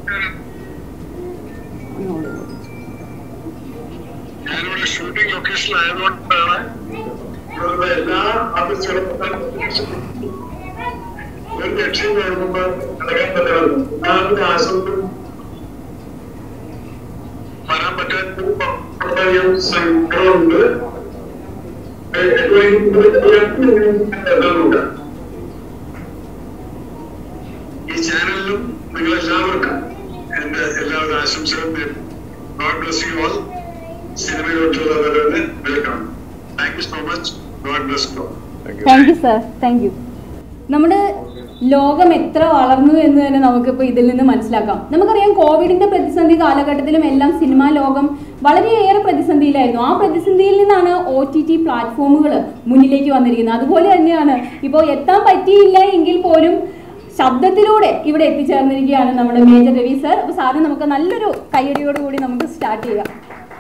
ഞാനിവിടെ ഷൂട്ടിംഗ് ലൊക്കേഷനിലായതുകൊണ്ടാണ് ഇവിടുള്ള എല്ലാ ആർട്ടിസ്റ്റുകളും ഒരു ലക്ഷ്യം കാണുമ്പോൾ നടക്കാൻ പറ്റാതെ എല്ലാവരുടെ ആശങ്കം വരാൻ പറ്റാത്ത വളരെയധികം സങ്കടമുണ്ട് എല്ലാമുണ്ട് ഈ ചാനലിലും നിങ്ങൾ എല്ലാവർക്കും എന്റെ എല്ലാവരുടെ ആശംസകളും നേരുന്നു ഗോഡ് ബ്ലസ് യു ഓൾ സിനിമയിലോട്ടുള്ള വരവിന് welcome thank you so much god bless you all thank you sir thank you നമ്മുടെ ലോകം എത്ര വളർന്നു എന്ന് തന്നെ നമുക്കിപ്പോൾ ഇതിൽ നിന്ന് മനസ്സിലാക്കാം നമുക്കറിയാം കോവിഡിന്റെ പ്രതിസന്ധി കാലഘട്ടത്തിലും എല്ലാം സിനിമാ ലോകം വളരെയേറെ പ്രതിസന്ധിയിലായിരുന്നു ആ പ്രതിസന്ധിയിൽ നിന്നാണ് ഒ ടി ടി പ്ലാറ്റ്ഫോമുകൾ മുന്നിലേക്ക് വന്നിരിക്കുന്നത് അതുപോലെ തന്നെയാണ് ഇപ്പോൾ എത്താൻ പറ്റിയില്ല എങ്കിൽ പോലും ശബ്ദത്തിലൂടെ ഇവിടെ എത്തിച്ചേർന്നിരിക്കുകയാണ് നമ്മുടെ മേജർ രവി സർ അപ്പോൾ സാറിന് നമുക്ക് നല്ലൊരു കയ്യടിയോട് കൂടി നമുക്ക് സ്റ്റാർട്ട് ചെയ്യാം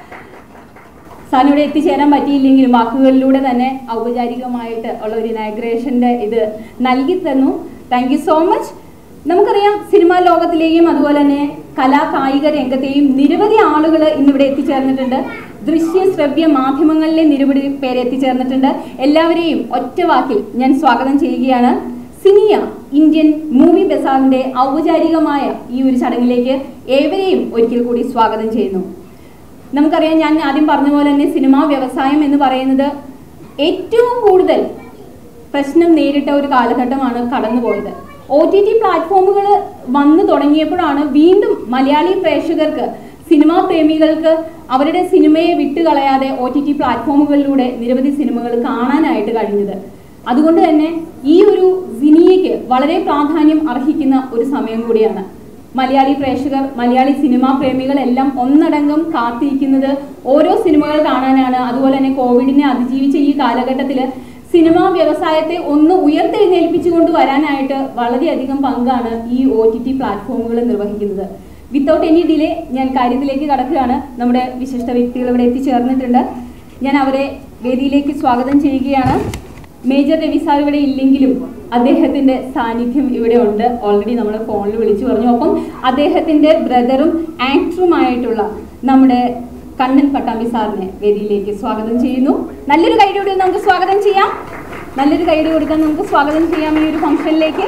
സാറിന് ഇവിടെ എത്തിച്ചേരാൻ പറ്റിയില്ലെങ്കിലും വാക്കുകളിലൂടെ തന്നെ ഔപചാരികമായിട്ട് ഉള്ള ഒരു ഇനാഗ്രേഷന്റെ ഇത് നൽകി തന്നു താങ്ക് യു സോ മച്ച് നമുക്കറിയാം സിനിമാ ലോകത്തിലെയും അതുപോലെ തന്നെ കലാ കായിക രംഗത്തെയും നിരവധി ആളുകൾ ഇന്നിവിടെ എത്തിച്ചേർന്നിട്ടുണ്ട് ദൃശ്യ ശ്രവ്യ മാധ്യമങ്ങളിലെ നിരവധി പേര് എത്തിച്ചേർന്നിട്ടുണ്ട് എല്ലാവരെയും ഒറ്റ വാക്കിൽ ഞാൻ സ്വാഗതം ചെയ്യുകയാണ് സിനിയ ഇന്ത്യൻ മൂവി ബസാറിന്റെ ഔപചാരികമായ ഈ ഒരു ചടങ്ങിലേക്ക് ഏവരെയും ഒരിക്കൽ കൂടി സ്വാഗതം ചെയ്യുന്നു നമുക്കറിയാം ഞാൻ ആദ്യം പറഞ്ഞ പോലെ തന്നെ സിനിമാ വ്യവസായം എന്ന് പറയുന്നത് ഏറ്റവും കൂടുതൽ പ്രശ്നം നേരിട്ട ഒരു കാലഘട്ടമാണ് കടന്നുപോയത് ഒ ടി ടി പ്ലാറ്റ്ഫോമുകൾ വന്നു തുടങ്ങിയപ്പോഴാണ് വീണ്ടും മലയാളി പ്രേക്ഷകർക്ക് സിനിമാ പ്രേമികൾക്ക് അവരുടെ സിനിമയെ വിട്ടുകളയാതെ ഒ ടി ടി പ്ലാറ്റ്ഫോമുകളിലൂടെ നിരവധി സിനിമകൾ കാണാനായിട്ട് കഴിഞ്ഞത് അതുകൊണ്ട് തന്നെ ഈ ഒരു സിനിയയ്ക്ക് വളരെ പ്രാധാന്യം അർഹിക്കുന്ന ഒരു സമയം കൂടിയാണ് മലയാളി പ്രേക്ഷകർ മലയാളി സിനിമാ പ്രേമികൾ എല്ലാം ഒന്നടങ്കം കാത്തിരിക്കുന്നത് ഓരോ സിനിമകൾ കാണാനാണ് അതുപോലെ തന്നെ കോവിഡിനെ അതിജീവിച്ച ഈ കാലഘട്ടത്തിൽ സിനിമാ വ്യവസായത്തെ ഒന്ന് ഉയർത്തെഴുന്നേൽപ്പിച്ചുകൊണ്ട് വരാനായിട്ട് വളരെയധികം പങ്കാണ് ഈ ഒ ടി ടി പ്ലാറ്റ്ഫോമുകൾ നിർവഹിക്കുന്നത് വിത്തൗട്ട് എനി ഡിലേ ഞാൻ കാര്യത്തിലേക്ക് കടക്കുകയാണ് നമ്മുടെ വിശിഷ്ട വ്യക്തികൾ ഇവിടെ എത്തിച്ചേർന്നിട്ടുണ്ട് ഞാൻ അവരെ വേദിയിലേക്ക് സ്വാഗതം ചെയ്യുകയാണ് മേജർ രവി സാർ ഇവിടെ ഇല്ലെങ്കിലും അദ്ദേഹത്തിന്റെ സാന്നിധ്യം ഇവിടെ ഉണ്ട് ഓൾറെഡി നമ്മൾ ഫോണിൽ വിളിച്ചു പറഞ്ഞു ഒപ്പം അദ്ദേഹത്തിന്റെ ബ്രദറും ആക്ടറുമായിട്ടുള്ള നമ്മുടെ കണ്ണൻ പട്ടാമ്പി സാറിനെ വേദിയിലേക്ക് സ്വാഗതം ചെയ്യുന്നു നല്ലൊരു കൈഡി കൂടി നമുക്ക് സ്വാഗതം ചെയ്യാം നല്ലൊരു കൈഡി കൊടുക്കാൻ നമുക്ക് സ്വാഗതം ചെയ്യാം ഈ ഒരു ഫംഗ്ഷനിലേക്ക്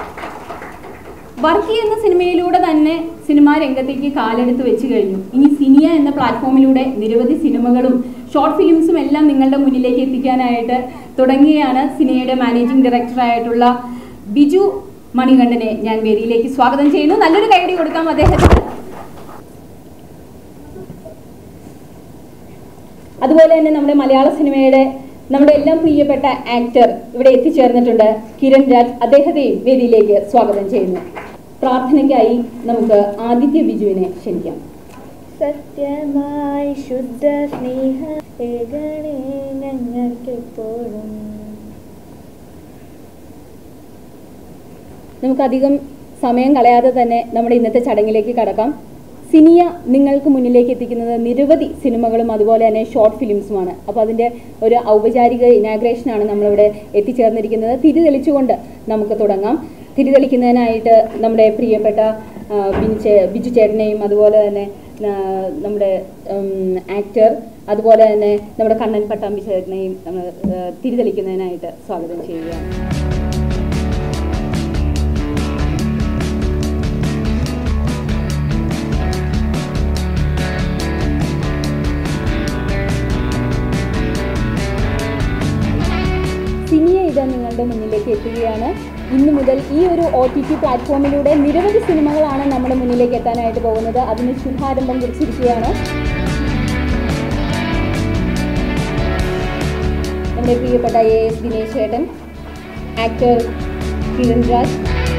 വർക്കി എന്ന സിനിമയിലൂടെ തന്നെ സിനിമാ രംഗത്തേക്ക് കാലെടുത്ത് വെച്ച് കഴിഞ്ഞു ഇനി സിനിയ എന്ന പ്ലാറ്റ്ഫോമിലൂടെ നിരവധി സിനിമകളും ഷോർട്ട് ഫിലിംസും എല്ലാം നിങ്ങളുടെ മുന്നിലേക്ക് എത്തിക്കാനായിട്ട് തുടങ്ങുകയാണ് സിനിമയുടെ മാനേജിംഗ് ഡയറക്ടറായിട്ടുള്ള ബിജു മണികണ്ഠനെ ഞാൻ വേദിയിലേക്ക് സ്വാഗതം ചെയ്യുന്നു നല്ലൊരു കൈഡി കൊടുക്കാം അദ്ദേഹത്തിന് അതുപോലെ തന്നെ നമ്മുടെ മലയാള സിനിമയുടെ നമ്മുടെ എല്ലാം പ്രിയപ്പെട്ട ആക്ടർ ഇവിടെ എത്തിച്ചേർന്നിട്ടുണ്ട് കിരൺ രാജ് അദ്ദേഹത്തെയും വേദിയിലേക്ക് സ്വാഗതം ചെയ്യുന്നു പ്രാർത്ഥനയ്ക്കായി നമുക്ക് ആദിത്യ ബിജുവിനെ ക്ഷണിക്കാം സത്യമായി ശുദ്ധ സ്നേഹ ഏകണേ ഞങ്ങൾക്കെപ്പോഴും നമുക്കധികം സമയം കളയാതെ തന്നെ നമ്മുടെ ഇന്നത്തെ ചടങ്ങിലേക്ക് കടക്കാം സിനിയ നിങ്ങൾക്ക് മുന്നിലേക്ക് എത്തിക്കുന്നത് നിരവധി സിനിമകളും അതുപോലെ തന്നെ ഷോർട്ട് ഫിലിംസുമാണ് അപ്പോൾ അതിൻ്റെ ഒരു ഔപചാരിക ഇനാഗ്രേഷനാണ് നമ്മളിവിടെ എത്തിച്ചേർന്നിരിക്കുന്നത് തിരിതെളിച്ചുകൊണ്ട് നമുക്ക് തുടങ്ങാം തിരിതെളിക്കുന്നതിനായിട്ട് നമ്മുടെ പ്രിയപ്പെട്ട ആ, ബിനു ചേ- ബിജു ചേട്ടനെയും അതുപോലെ തന്നെ ആ, നമ്മുടെ ആക്ടർ അതുപോലെ തന്നെ നമ്മുടെ കണ്ണൻ പട്ടാമ്പി ചേട്ടനെയും നമ്മൾ ആ, തിരിതെളിക്കുന്നതിനായിട്ട് സ്വാഗതം ചെയ്യുകയാണ് സിനിയ ഇത് നിങ്ങളുടെ മുന്നിലേക്ക് എത്തുകയാണ് ഇന്നു മുതൽ ഈ ഒരു ഒ ടി ടി പ്ലാറ്റ്ഫോമിലൂടെ നിരവധി സിനിമകളാണ് നമ്മുടെ മുന്നിലേക്ക് എത്താനായിട്ട് പോകുന്നത് അതിന് ശുഭാരംഭം കുറിച്ചിരിക്കുകയാണ് നമ്മുടെ പ്രിയപ്പെട്ട എ എസ് ദിനേശ് ചേട്ടൻ ആക്ടർ കിരൺ രാജ്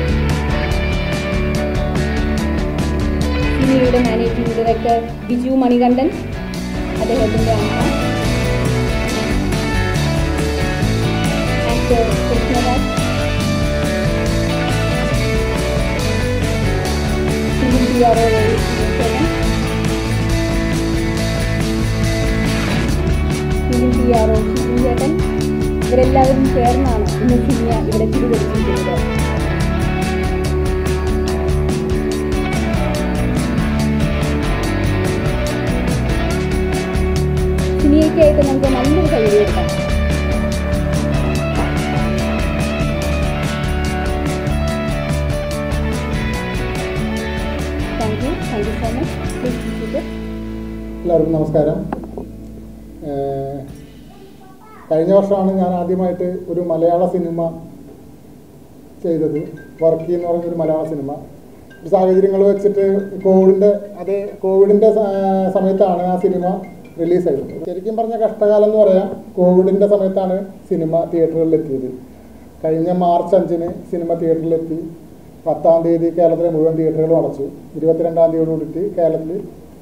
സിനിമയുടെ മാനേജിംഗ് ഡയറക്ടർ ബിജു മണികണ്ഠൻ അദ്ദേഹത്തിൻ്റെ അമ്മ actor Krishnaraj film P R O ചേട്ടൻ ഫിലിം പി ആർ ഒ ചേട്ടൻ ഇവരെല്ലാവരും ചേർന്നാണ് ഇന്ന് സിനിമ ഇവിടെ തിരികെത്തിയിരിക്കുന്നത് thank you so much please എല്ലാവർക്കും നമസ്കാരം ഏഹ് കഴിഞ്ഞ വർഷമാണ് ഞാൻ ആദ്യമായിട്ട് ഒരു മലയാള സിനിമ ചെയ്തത് വർക്കി എന്ന് പറഞ്ഞൊരു മലയാള സിനിമ ഒരു സാഹചര്യങ്ങൾ വെച്ചിട്ട് കോവിഡിൻ്റെ അതേ കോവിഡിൻ്റെ സ- സമയത്താണ് ആ സിനിമ റിലീസ് ചെയ്തത് ശരിക്കും പറഞ്ഞ കഷ്ടകാലം എന്ന് പറയാം കോവിഡിൻ്റെ സമയത്താണ് സിനിമ തിയേറ്ററുകളിൽ എത്തിയത് കഴിഞ്ഞ മാർച്ച് അഞ്ചിന് സിനിമ തിയേറ്ററിലെത്തി പത്താം തീയതി കേരളത്തിലെ മുഴുവൻ തിയേറ്ററുകളും അടച്ചു ഇരുപത്തിരണ്ടാം തീയതിയോട് കൂടിയിട്ട് കേരളത്തിൽ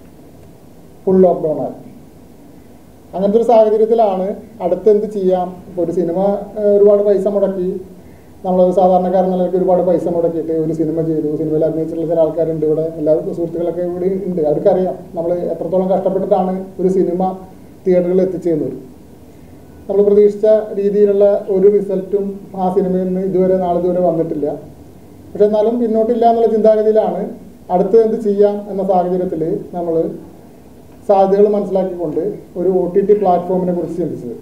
ഫുൾ ലോക്ക്ഡൗൺ ആയി അങ്ങനത്തെ ഒരു സാഹചര്യത്തിലാണ് അടുത്ത് എന്ത് ചെയ്യാം ഇപ്പോൾ ഒരു സിനിമ ഏഹ്, ഒരുപാട് പൈസ മുടക്കി നമ്മൾ സാധാരണക്കാരൻ നിലയ്ക്ക് ഒരുപാട് പൈസ മുടക്കിയിട്ട് ഒരു സിനിമ ചെയ്തു സിനിമയിൽ അഭിനയിച്ചിട്ടുള്ള ചില ആൾക്കാരുണ്ട് ഇവിടെ എല്ലാ സുഹൃത്തുക്കളൊക്കെ ഇവിടെ ഉണ്ട് അവർക്കറിയാം നമ്മൾ എത്രത്തോളം കഷ്ടപ്പെട്ടിട്ടാണ് ഒരു സിനിമ തിയേറ്ററുകളിൽ എത്തിച്ചേരുന്നത് നമ്മൾ പ്രതീക്ഷിച്ച രീതിയിലുള്ള ഒരു റിസൾട്ടും ആ സിനിമയിൽ നിന്ന് ഇതുവരെ നാളിതുവരെ വന്നിട്ടില്ല പക്ഷെ എന്നാലും പിന്നോട്ടില്ല എന്നുള്ള ചിന്താഗതിയിലാണ് അടുത്ത് എന്ത് ചെയ്യാം എന്ന സാഹചര്യത്തിൽ നമ്മൾ സാധ്യതകൾ മനസ്സിലാക്കിക്കൊണ്ട് ഒരു ഒ ടി ടി പ്ലാറ്റ്ഫോമിനെ കുറിച്ച് ചിന്തിച്ചത്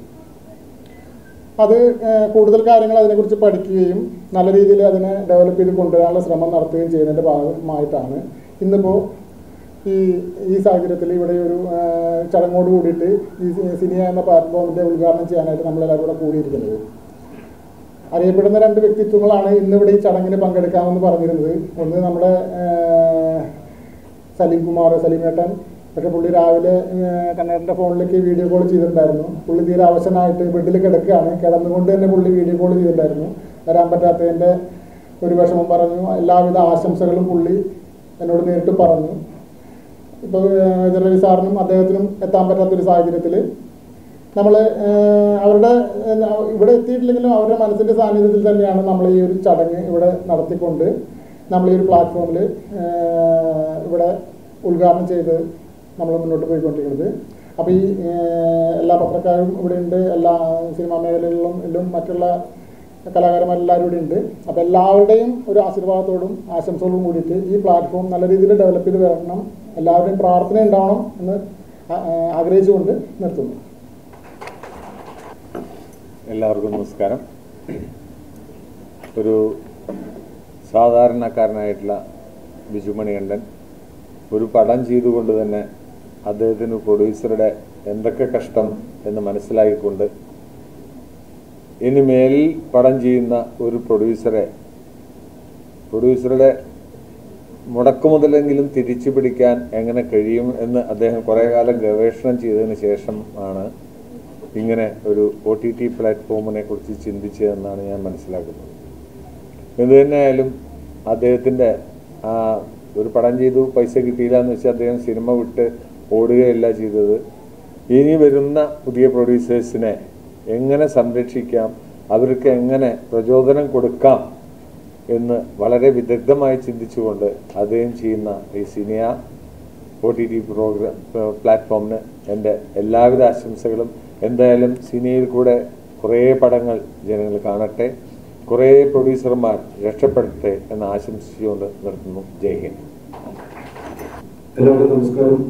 അത് ഏഹ്, കൂടുതൽ കാര്യങ്ങൾ അതിനെക്കുറിച്ച് പഠിക്കുകയും നല്ല രീതിയിൽ അതിനെ ഡെവലപ്പ് ചെയ്ത് കൊണ്ടുവരാനുള്ള ശ്രമം നടത്തുകയും ചെയ്യുന്നതിൻ്റെ ഭാഗമായിട്ടാണ് ഇന്നിപ്പോൾ ഈ ഈ സാഹചര്യത്തിൽ ഇവിടെ ഒരു ഏഹ്, ചടങ്ങോട് കൂടിയിട്ട് ഈ സി- സിനിയ എന്ന പ്ലാറ്റ്ഫോമിൻ്റെ ഉദ്ഘാടനം ചെയ്യാനായിട്ട് നമ്മളെല്ലാവരും കൂടെ കൂടിയിരിക്കുന്നത് അറിയപ്പെടുന്ന രണ്ട് വ്യക്തിത്വങ്ങളാണ് ഇന്നിവിടെ ഈ ചടങ്ങിന് പങ്കെടുക്കാമെന്ന് പറഞ്ഞിരുന്നത് ഒന്ന് നമ്മുടെ ഏഹ്, സലീം കുമാർ സലീമേട്ടൻ പക്ഷെ പുള്ളി രാവിലെ ഏഹ്, കണ്ണേട്ടൻ്റെ ഫോണിലേക്ക് വീഡിയോ കോൾ ചെയ്തിട്ടുണ്ടായിരുന്നു പുള്ളി തീരെ അവശനായിട്ട് ബെഡിൽ കിടക്കുകയാണ് കിടന്നുകൊണ്ട് തന്നെ പുള്ളി വീഡിയോ കോൾ ചെയ്തിട്ടുണ്ടായിരുന്നു വരാൻ പറ്റാത്തതിൻ്റെ ഒരു വിഷമം പറഞ്ഞു എല്ലാവിധ ആശംസകളും പുള്ളി എന്നോട് നേരിട്ട് പറഞ്ഞു ഇപ്പോൾ ജലവി സാറിനും അദ്ദേഹത്തിനും എത്താൻ പറ്റാത്തൊരു സാഹചര്യത്തിൽ നമ്മൾ അവരുടെ ഏഹ്, ഇവിടെ എത്തിയിട്ടില്ലെങ്കിലും അവരുടെ മനസ്സിൻ്റെ സാന്നിധ്യത്തിൽ തന്നെയാണ് നമ്മൾ ഈ ഒരു ചടങ്ങ് ഇവിടെ നടത്തിക്കൊണ്ട് നമ്മൾ ഈ ഒരു പ്ലാറ്റ്ഫോമിൽ ഇവിടെ ഉദ്ഘാടനം ചെയ്ത് നമ്മൾ മുന്നോട്ട് പോയിക്കൊണ്ടിരിക്കുന്നത് അപ്പോൾ ഈ ഏഹ്, എല്ലാ പത്രക്കാരും ഇവിടെ ഉണ്ട് എല്ലാ സിനിമാ മേഖലകളിലും എല്ലാം മറ്റുള്ള കലാകാരന്മാരെല്ലാവരും ഇവിടെ ഉണ്ട് അപ്പോൾ എല്ലാവരുടെയും ഒരു ആശീർവാദത്തോടും ആശംസകളോടും കൂടിയിട്ട് ഈ പ്ലാറ്റ്ഫോം നല്ല രീതിയിൽ ഡെവലപ്പ് ചെയ്ത് വരണം എല്ലാവരുടെയും പ്രാർത്ഥന ഉണ്ടാവണം എന്ന് ആ- ആ- ആഗ്രഹിച്ചുകൊണ്ട് നിർത്തുന്നു എല്ലാവർക്കും നമസ്കാരം ഒരു സാധാരണക്കാരനായിട്ടുള്ള ബിജുമണികണ്ഠൻ ഒരു പടം ചെയ്തുകൊണ്ട് തന്നെ അദ്ദേഹത്തിന് പ്രൊഡ്യൂസറുടെ എന്തൊക്കെ കഷ്ടം എന്ന് മനസ്സിലാക്കിക്കൊണ്ട് ഇനി മേലിൽ പടം ചെയ്യുന്ന ഒരു പ്രൊഡ്യൂസറെ പ്രൊഡ്യൂസറുടെ മുടക്കുമുതലെങ്കിലും തിരിച്ചു പിടിക്കാൻ എങ്ങനെ കഴിയും എന്ന് അദ്ദേഹം കുറേ കാലം ഗവേഷണം ചെയ്തതിന് ശേഷം ആണ് ഇങ്ങനെ ഒരു ഒ ടി ടി പ്ലാറ്റ്ഫോമിനെ കുറിച്ച് ചിന്തിച്ചതെന്നാണ് ഞാൻ മനസ്സിലാക്കുന്നത് എന്ത് തന്നെയായാലും അദ്ദേഹത്തിൻ്റെ ആ ഒരു പടം ചെയ്തു പൈസ കിട്ടിയില്ല എന്ന് വെച്ചാൽ അദ്ദേഹം സിനിമ വിട്ട് ഓടുകയല്ല ചെയ്തത് ഇനി വരുന്ന പുതിയ പ്രൊഡ്യൂസേഴ്സിനെ എങ്ങനെ സംരക്ഷിക്കാം അവർക്ക് എങ്ങനെ പ്രചോദനം കൊടുക്കാം എന്ന് വളരെ വിദഗ്ധമായി ചിന്തിച്ചുകൊണ്ട് അദ്ദേഹം ചെയ്യുന്ന ഈ സിനിയ ഒ ടി ടി പ്രോഗ്രാം പ്ലാറ്റ്ഫോമിന് എൻ്റെ എല്ലാവിധ ആശംസകളും എന്തായാലും സിനിമയിൽ കൂടെ കുറേ പടങ്ങൾ ജനങ്ങൾ കാണട്ടെ കുറേ പ്രൊഡ്യൂസർമാർ രക്ഷപ്പെടട്ടെ എന്ന് ആശംസിച്ചുകൊണ്ട് നിർത്തുന്നു ജയ് ഹിന്ദ് എല്ലാവർക്കും നമസ്കാരം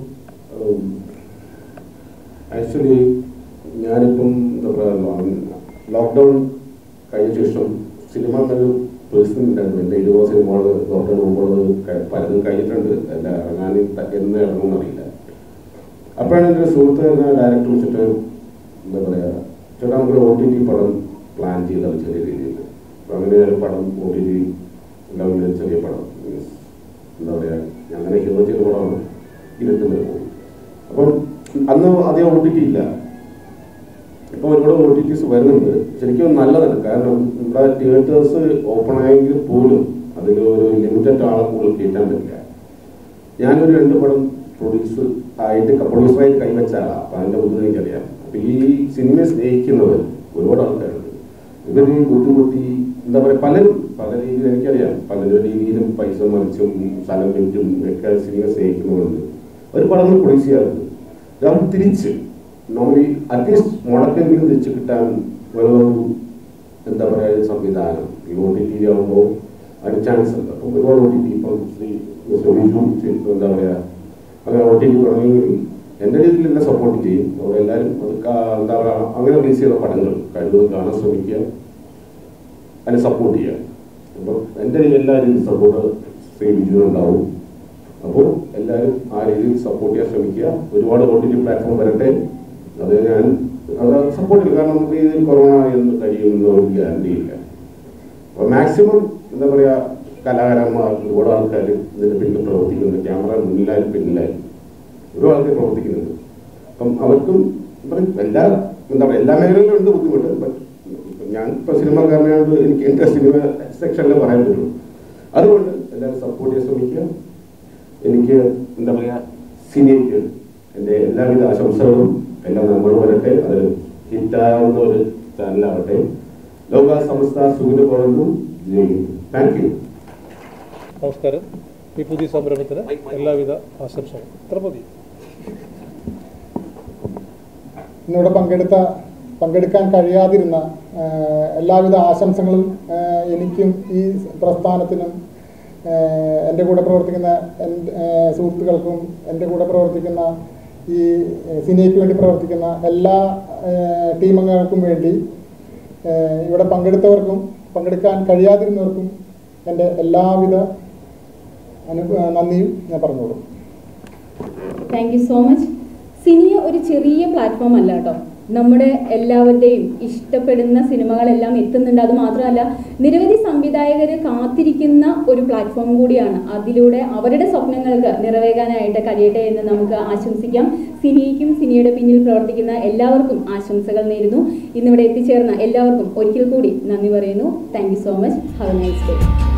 ആക്ച്വലി ഞാനിപ്പം എന്താ പറയുക ലോക്ക്ഡൗൺ കഴിഞ്ഞ ശേഷം സിനിമ എന്നൊരു പേഴ്സൺ ഉണ്ടായിരുന്നു എൻ്റെ ഇരുപത് സിനിമകൾ ലോക്ക്ഡൗൺ മുമ്പുള്ളത് ക- പലതും കഴിഞ്ഞിട്ടുണ്ട് അല്ല ഇറങ്ങാൻ ത- എന്ന് ഇറങ്ങുമെന്ന് അറിയില്ല അപ്പോഴാണ് എൻ്റെ ഒരു സുഹൃത്ത് എന്ന ഡയറക്ടർ വെച്ചിട്ട് എന്താ പറയുക ചേട്ടാ നമുക്കൊരു ഒ ടി ടി പടം പ്ലാൻ ചെയ്താണ് ചെറിയ രീതിയിൽ അപ്പം അങ്ങനെ ഒരു പടം ഒ ടി ടി ലെവലിൽ ചെറിയ പടം മീൻസ് എന്താ പറയുക അങ്ങനെ ഹീറോ ചെയ്ത പടമാണ് ഇരുട്ടുന്നത് അപ്പം അന്ന് അധികം ഒ ടി ടി ഇല്ല ഇപ്പോൾ ഒരുപാട് ഒ ടി ടിസ് വരുന്നുണ്ട് ശരിക്കും നല്ലതാണ് കാരണം നമ്മുടെ തിയേറ്റേഴ്സ് ഓപ്പൺ ആയെങ്കിൽ പോലും അതിൽ ഒരു ലിമിറ്റഡ് ആളെ കൂടുതൽ കയറ്റാൻ പറ്റില്ല ഞാനൊരു രണ്ട് പടം പ്രൊഡ്യൂസർ ആയിട്ട് പ്രൊഡ്യൂസറായിട്ട് കൈവച്ച ആളാണ് അപ്പം അതിൻ്റെ ബുദ്ധിമുട്ട് എനിക്കറിയാം അപ്പം ഈ സിനിമയെ സ്നേഹിക്കുന്നവർ ഒരുപാട് ആൾക്കാരുണ്ട് ഇവർ ബുദ്ധിമുട്ടി എന്താ പറയുക പലരും പല രീതിയിൽ എനിക്കറിയാം പല രീതിയിലും പൈസ മറിച്ചും സ്ഥലം വിറ്റും ഒക്കെ സിനിമ സ്നേഹിക്കുന്നവരുണ്ട് ഒരു പടങ്ങൾ പ്രൊഡ്യൂസ് ചെയ്യാറുണ്ട് അവർ തിരിച്ച് നോർമലി അറ്റ്ലീസ്റ്റ് മുടക്കെങ്കിലും തിരിച്ച് കിട്ടാൻ ഒരു എന്താ പറയുക സംവിധാനം ഈ ഒ ടി ടി ആകുമ്പോൾ അതിന് ചാൻസ് ഉണ്ട് അപ്പം ഒരുപാട് ഒ ടി ടി ഇപ്പം ശ്രീ മിസ്റ്റർ വിജു ചെയ്തു, എന്താ പറയുക അങ്ങനെ ഒ ടി ടി തുടങ്ങിയെങ്കിൽ എൻ്റെ രീതിയിൽ എന്നെ സപ്പോർട്ട് ചെയ്യും അവിടെ എല്ലാവരും അത് കാ- എന്താ പറയുക അങ്ങനെ റിലീസ് ചെയ്ത പടങ്ങൾ കഴിവ് കാണാൻ ശ്രമിക്കുക അതിനെ സപ്പോർട്ട് ചെയ്യുക അപ്പം എൻ്റെ രീതിയിൽ എല്ലാ രീതിയിലും സപ്പോർട്ട് ശ്രീ വിജുവിനുണ്ടാവും അപ്പോൾ എല്ലാവരും ആ രീതിയിൽ സപ്പോർട്ട് ചെയ്യാൻ ശ്രമിക്കുക ഒരുപാട് ഒ ടി ടി പ്ലാറ്റ്ഫോം വരട്ടെ അത് ഞാൻ അത് സപ്പോർട്ട് ചെയ്യും കാരണം നമുക്ക് ഇതിൽ കൊറോണ എന്ന് കഴിയുമെന്ന ഒരു ഗ്യാരണ്ടി ഇല്ല അപ്പോൾ മാക്സിമം എന്താ പറയുക കലാകാരന്മാർ ഒരുപാട് ആൾക്കാർ ഇതിന്റെ പിന്നിൽ പ്രവർത്തിക്കുന്നുണ്ട് ക്യാമറ മുന്നിലായാലും പിന്നിലായാലും ഒരുപാട് ആൾക്കാർ പ്രവർത്തിക്കുന്നുണ്ട് അപ്പം അവർക്കും ഇപ്പം എല്ലാ എന്താ പറയുക എല്ലാ മേഖലയിലും ഉണ്ട് ബുദ്ധിമുട്ട് ബട്ട് ഞാൻ ഇപ്പം സിനിമാക്കാരനായോണ്ട് എനിക്ക് എൻ്റെ സിനിമ സെക്ഷനിൽ പറയാൻ പറ്റുള്ളൂ അതുകൊണ്ട് എല്ലാവരും സപ്പോർട്ട് ചെയ്യാൻ ശ്രമിക്കുക എനിക്ക് എന്താ പറയുക സിനിമയ്ക്ക് എൻ്റെ എല്ലാവിധ ആശംസകളും എല്ലാം നമ്മൾ വരട്ടെ അത് ഹിറ്റാവുന്ന ഒരു ചാനലാവട്ടെ ലോക സമസ്ത സുഖിത പോകുന്നു ജയിക്കുന്നു താങ്ക് യു നമസ്കാരം ഈ പുതിയ സംരംഭത്തിന് എല്ലാവിധ ആശംസകളും ഇത്ര മതി ഇന്നിവിടെ പങ്കെടുത്ത പങ്കെടുക്കാൻ കഴിയാതിരുന്ന ആ, എല്ലാവിധ ആശംസകളും ആ, എനിക്കും ഈ പ്രസ്ഥാനത്തിനും ആ, എൻ്റെ കൂടെ പ്രവർത്തിക്കുന്ന എൻ്റെ ആ, സുഹൃത്തുക്കൾക്കും എൻ്റെ കൂടെ പ്രവർത്തിക്കുന്ന ഈ സിനിമയ്ക്ക് വേണ്ടി പ്രവർത്തിക്കുന്ന എല്ലാ ആ, ടീമംഗങ്ങൾക്കും വേണ്ടി ആ, ഇവിടെ പങ്കെടുത്തവർക്കും പങ്കെടുക്കാൻ കഴിയാതിരുന്നവർക്കും എൻ്റെ എല്ലാവിധ അനു നന്ദിയും ഞാൻ പറഞ്ഞോളൂ താങ്ക് യു സോ മച്ച് സിനിയ ഒരു ചെറിയ പ്ലാറ്റ്ഫോം അല്ല കേട്ടോ നമ്മുടെ എല്ലാവരുടെയും ഇഷ്ടപ്പെടുന്ന സിനിമകളെല്ലാം എത്തുന്നുണ്ട് അത് മാത്രമല്ല നിരവധി സംവിധായകർ കാത്തിരിക്കുന്ന ഒരു പ്ലാറ്റ്ഫോം കൂടിയാണ് അതിലൂടെ അവരുടെ സ്വപ്നങ്ങൾക്ക് നിറവേകാനായിട്ട് കഴിയട്ടെ എന്ന് നമുക്ക് ആശംസിക്കാം സിനിയയ്ക്കും സിനിയുടെ പിന്നിൽ പ്രവർത്തിക്കുന്ന എല്ലാവർക്കും ആശംസകൾ നേരുന്നു ഇന്നിവിടെ എത്തിച്ചേർന്ന എല്ലാവർക്കും ഒരിക്കൽ കൂടി നന്ദി പറയുന്നു thank you so much have a nice day